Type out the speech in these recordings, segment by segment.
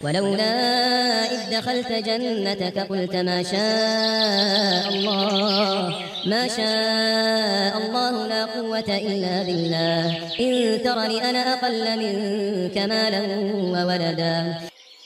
ولولا إذ دخلت جنتك قلت ما شاء الله ما شاء الله لا قوة إلا بالله إن ترني أنا أقل منك مالا وولدا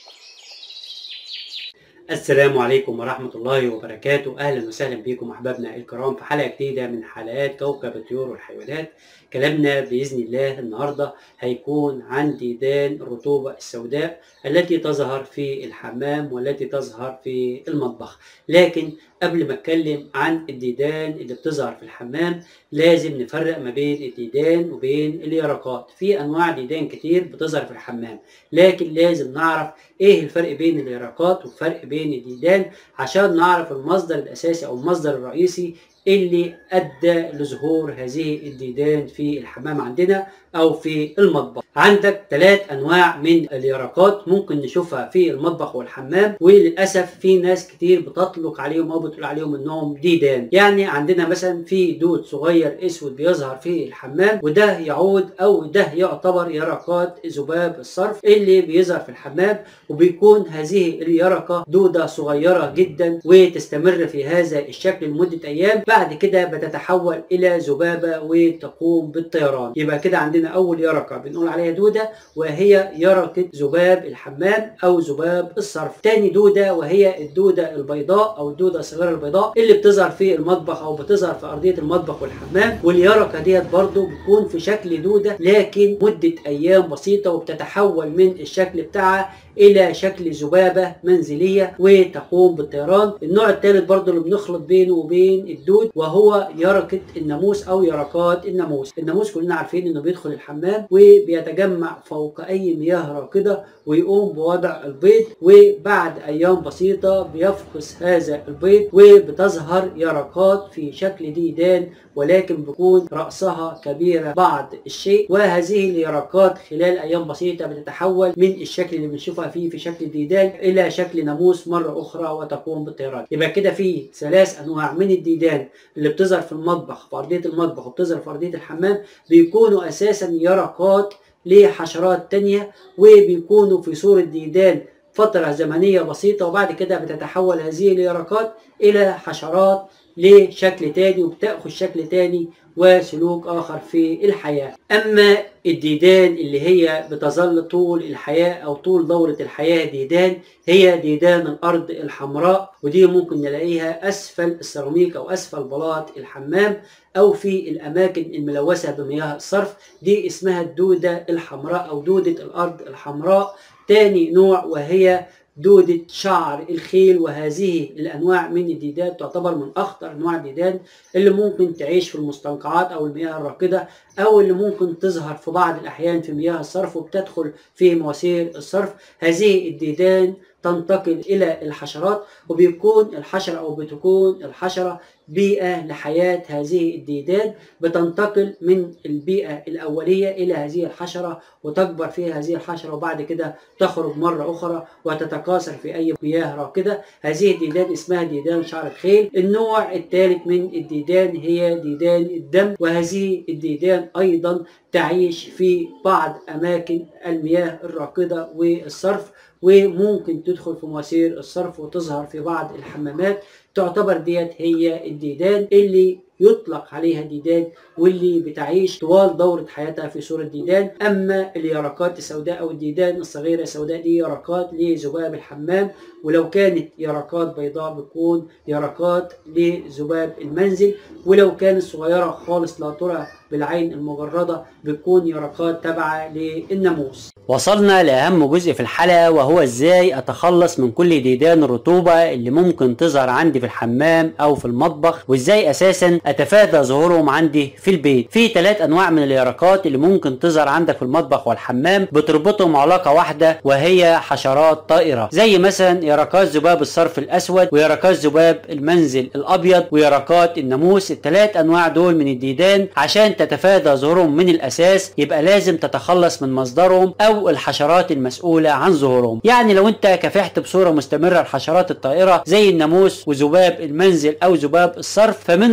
السلام عليكم ورحمة الله وبركاته أهلا وسهلا بكم أحبابنا الكرام في حلقة جديدة من حلقات كوكب الطيور والحيوانات كلامنا بإذن الله النهاردة هيكون عن ديدان الرطوبة السوداء التي تظهر في الحمام والتي تظهر في المطبخ لكن قبل ما اتكلم عن الديدان اللي بتظهر في الحمام لازم نفرق ما بين الديدان وبين اليرقات في انواع ديدان كتير بتظهر في الحمام لكن لازم نعرف ايه الفرق بين اليرقات والفرق بين الديدان عشان نعرف المصدر الاساسي او المصدر الرئيسي اللي ادى لظهور هذه الديدان في الحمام عندنا او في المطبخ عندك ثلاث انواع من اليرقات ممكن نشوفها في المطبخ والحمام وللاسف في ناس كتير بتطلق عليهم او بتقول عليهم انهم ديدان يعني عندنا مثلا في دود صغير اسود بيظهر في الحمام وده يعود او ده يعتبر يرقات ذباب الصرف اللي بيظهر في الحمام وبيكون هذه اليرقه دوده صغيره جدا وتستمر في هذا الشكل لمده ايام بعد كده بتتحول الى ذبابه وتقوم بالطيران يبقى كده عندنا اول يرقه بنقول عليها دوده وهي يرقه ذباب الحمام او ذباب الصرف تاني دوده وهي الدوده البيضاء او الدوده الصغيره البيضاء اللي بتظهر في المطبخ او بتظهر في ارضيه المطبخ والحمام واليرقه ديت برضو بتكون في شكل دوده لكن مده ايام بسيطه وبتتحول من الشكل بتاعها الى شكل ذبابه منزليه وتقوم بالطيران النوع الثالث برضو اللي بنخلط بينه وبين الدود وهو يرقه الناموس او يرقات الناموس الناموس كلنا عارفين انه بيدخل الحمام وبيتجمع فوق اي مياه راكده ويقوم بوضع البيض وبعد ايام بسيطه بيفقس هذا البيض وبتظهر يرقات في شكل ديدان ولكن بيكون رأسها كبيرة بعض الشيء وهذه اليرقات خلال أيام بسيطة بتتحول من الشكل اللي بنشوفها فيه في شكل ديدان إلى شكل ناموس مرة أخرى وتقوم بالطيران يبقى كده في ثلاث أنواع من الديدان اللي بتظهر في المطبخ في أرضية المطبخ وبتظهر في أرضية الحمام بيكونوا أساسا يرقات لحشرات تانية وبيكونوا في صورة ديدان فترة زمنية بسيطة وبعد كده بتتحول هذه اليرقات إلى حشرات لشكل تاني وبتاخذ شكل تاني وسلوك اخر في الحياه اما الديدان اللي هي بتظل طول الحياه او طول دوره الحياه ديدان هي ديدان الارض الحمراء ودي ممكن نلاقيها اسفل السيراميك او اسفل بلاط الحمام او في الاماكن الملوثه بمياه الصرف دي اسمها الدوده الحمراء او دوده الارض الحمراء تاني نوع وهي دودة شعر الخيل وهذه الأنواع من الديدان تعتبر من أخطر أنواع الديدان اللي ممكن تعيش في المستنقعات أو المياه الراكدة أو اللي ممكن تظهر في بعض الأحيان في مياه الصرف وبتدخل في مواسير الصرف هذه الديدان تنتقل إلى الحشرات وبيكون الحشرة أو بتكون الحشرة بيئة لحياة هذه الديدان بتنتقل من البيئة الأولية إلى هذه الحشرة وتكبر فيها هذه الحشرة وبعد كده تخرج مرة أخرى وتتكاثر في أي مياه راكدة هذه الديدان اسمها ديدان شعر الخيل النوع الثالث من الديدان هي ديدان الدم وهذه الديدان أيضا تعيش في بعض أماكن المياه الراكدة والصرف وممكن تدخل في مواسير الصرف وتظهر في بعض الحمامات تعتبر ديت هي الديدان اللي يطلق عليها ديدان واللي بتعيش طوال دورة حياتها في صورة ديدان أما اليرقات السوداء أو الديدان الصغيرة السوداء دي يرقات لذباب الحمام ولو كانت يرقات بيضاء بتكون يرقات لذباب المنزل ولو كانت صغيرة خالص لا ترى بالعين المجردة بتكون يرقات تابعة للناموس وصلنا لأهم جزء في الحلقة وهو ازاي اتخلص من كل ديدان الرطوبة اللي ممكن تظهر عندي في الحمام او في المطبخ وازاي اساسا اتفادى ظهورهم عندي في البيت في ثلاث انواع من اليرقات اللي ممكن تظهر عندك في المطبخ والحمام بتربطهم علاقة واحدة وهي حشرات طائرة زي مثلا يرقات ذباب الصرف الاسود ويرقات ذباب المنزل الابيض ويرقات الناموس الثلاث انواع دول من الديدان عشان تتفادى ظهورهم من الاساس يبقى لازم تتخلص من مصدرهم او الحشرات المسؤولة عن ظهورهم يعني لو انت كافحت بصورة مستمرة الحشرات الطائرة زي الناموس وذباب المنزل او ذباب الصرف فمن الصعب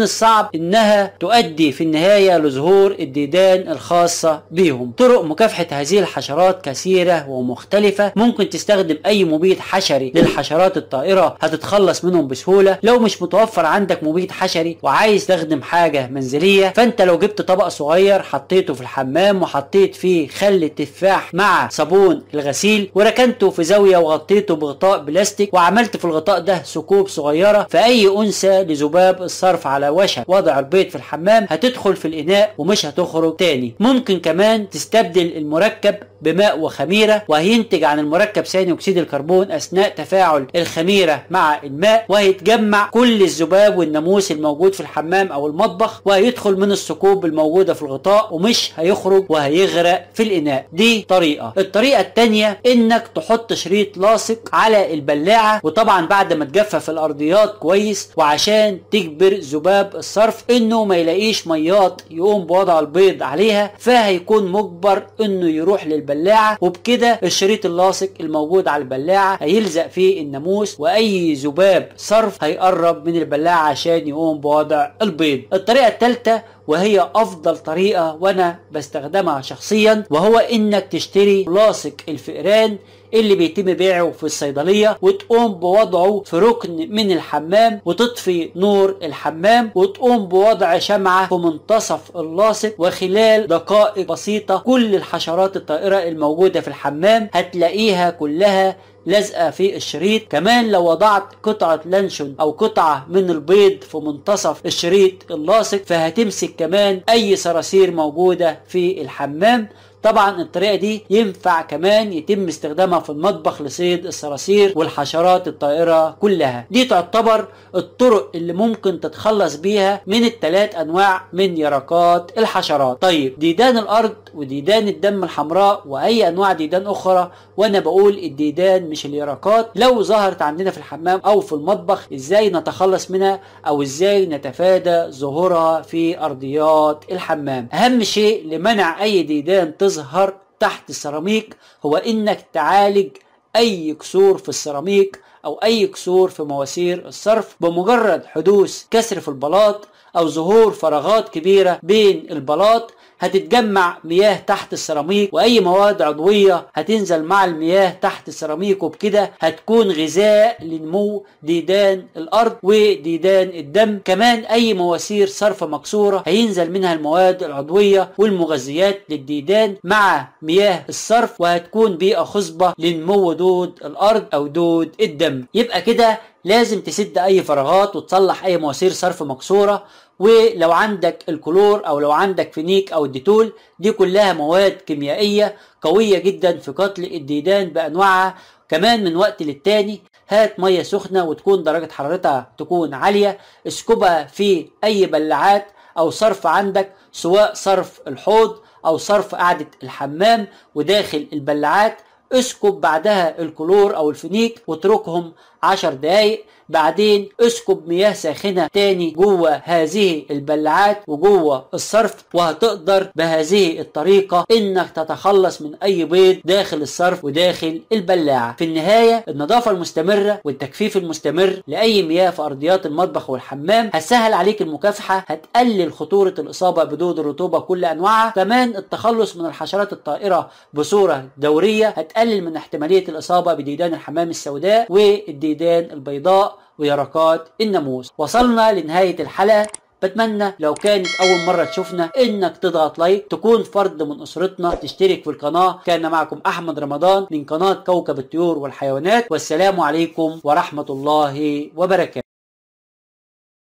صعب انها تؤدي في النهاية لظهور الديدان الخاصة بهم طرق مكافحة هذه الحشرات كثيرة ومختلفة ممكن تستخدم اي مبيد حشري للحشرات الطائرة هتتخلص منهم بسهولة لو مش متوفر عندك مبيد حشري وعايز تخدم حاجة منزلية فانت لو جبت طبق صغير حطيته في الحمام وحطيت فيه خل التفاح مع صابون الغسيل وركنته في زاوية وغطيته بغطاء بلاستيك وعملت في الغطاء ده ثقوب صغيرة فأي أنثى لذباب الصرف على وشك وضع البيض في الحمام هتدخل في الإناء ومش هتخرج تاني ممكن كمان تستبدل المركب بماء وخميرة وهينتج عن المركب ثاني أكسيد الكربون أثناء تفاعل الخميرة مع الماء وهيتجمع كل الذباب والناموس الموجود في الحمام أو المطبخ وهيدخل من الثقوب الموجودة في الغطاء ومش هيخرج وهيغرق في الإناء دي طريقة الطريقة التانية إنك تحط شريط لاصق على البلاعة وطبعا بعد ما تجفف الأرضيات كويس وعشان تجبر ذباب الصرف إنه ما يلاقيش ميات يقوم بوضع البيض عليها فهيكون مجبر إنه يروح لل البلاعة وبكده الشريط اللاصق الموجود على البلاعة هيلزق فيه الناموس واي ذباب صرف هيقرب من البلاعة عشان يقوم بوضع البيض الطريقة الثالثة وهي افضل طريقة وانا بستخدمها شخصيا وهو انك تشتري لاصق الفئران اللي بيتم بيعه في الصيدلية وتقوم بوضعه في ركن من الحمام وتطفي نور الحمام وتقوم بوضع شمعة في منتصف اللاصق وخلال دقائق بسيطة كل الحشرات الطائرة الموجودة في الحمام هتلاقيها كلها لازقه في الشريط كمان لو وضعت قطعه لانشون او قطعه من البيض في منتصف الشريط اللاصق فهتمسك كمان اي صراصير موجوده في الحمام طبعا الطريقه دي ينفع كمان يتم استخدامها في المطبخ لصيد الصراصير والحشرات الطائره كلها دي تعتبر الطرق اللي ممكن تتخلص بيها من الثلاث انواع من يرقات الحشرات طيب ديدان الارض وديدان الدم الحمراء واي انواع ديدان اخرى وانا بقول الديدان مش اليرقات لو ظهرت عندنا في الحمام او في المطبخ ازاي نتخلص منها او ازاي نتفادى ظهورها في ارضيات الحمام اهم شيء لمنع اي ديدان تظهر تحت السيراميك هو انك تعالج اي كسور في السيراميك او اي كسور في مواسير الصرف بمجرد حدوث كسر في البلاط او ظهور فراغات كبيره بين البلاط هتتجمع مياه تحت السيراميك واي مواد عضويه هتنزل مع المياه تحت السيراميك وبكده هتكون غذاء لنمو ديدان الارض وديدان الدم كمان اي مواسير صرف مكسوره هينزل منها المواد العضويه والمغذيات للديدان مع مياه الصرف وهتكون بيئه خصبه لنمو دود الارض او دود الدم يبقى كده لازم تسد اي فراغات وتصلح اي مواسير صرف مكسوره ولو عندك الكلور او لو عندك فينيك او الديتول دي كلها مواد كيميائيه قويه جدا في قتل الديدان بانواعها كمان من وقت للتاني هات ميه سخنه وتكون درجه حرارتها تكون عاليه اسكبها في اي بلعات او صرف عندك سواء صرف الحوض او صرف قعده الحمام وداخل البلعات اسكب بعدها الكلور او الفينيك واتركهم عشر دقايق بعدين اسكب مياه ساخنة تاني جوه هذه البلعات وجوه الصرف وهتقدر بهذه الطريقة انك تتخلص من اي بيض داخل الصرف وداخل البلاعة في النهاية النظافة المستمرة والتجفيف المستمر لأي مياه في أرضيات المطبخ والحمام هتسهل عليك المكافحة هتقلل خطورة الإصابة بدود الرطوبة كل أنواعها كمان التخلص من الحشرات الطائرة بصورة دورية هتقلل من احتمالية الإصابة بديدان الحمام السوداء والديدان البيضاء ويرقات الناموس وصلنا لنهاية الحلقة بتمنى لو كانت أول مرة تشوفنا إنك تضغط لايك تكون فرد من أسرتنا تشترك في القناة كان معكم أحمد رمضان من قناة كوكب الطيور والحيوانات والسلام عليكم ورحمة الله وبركاته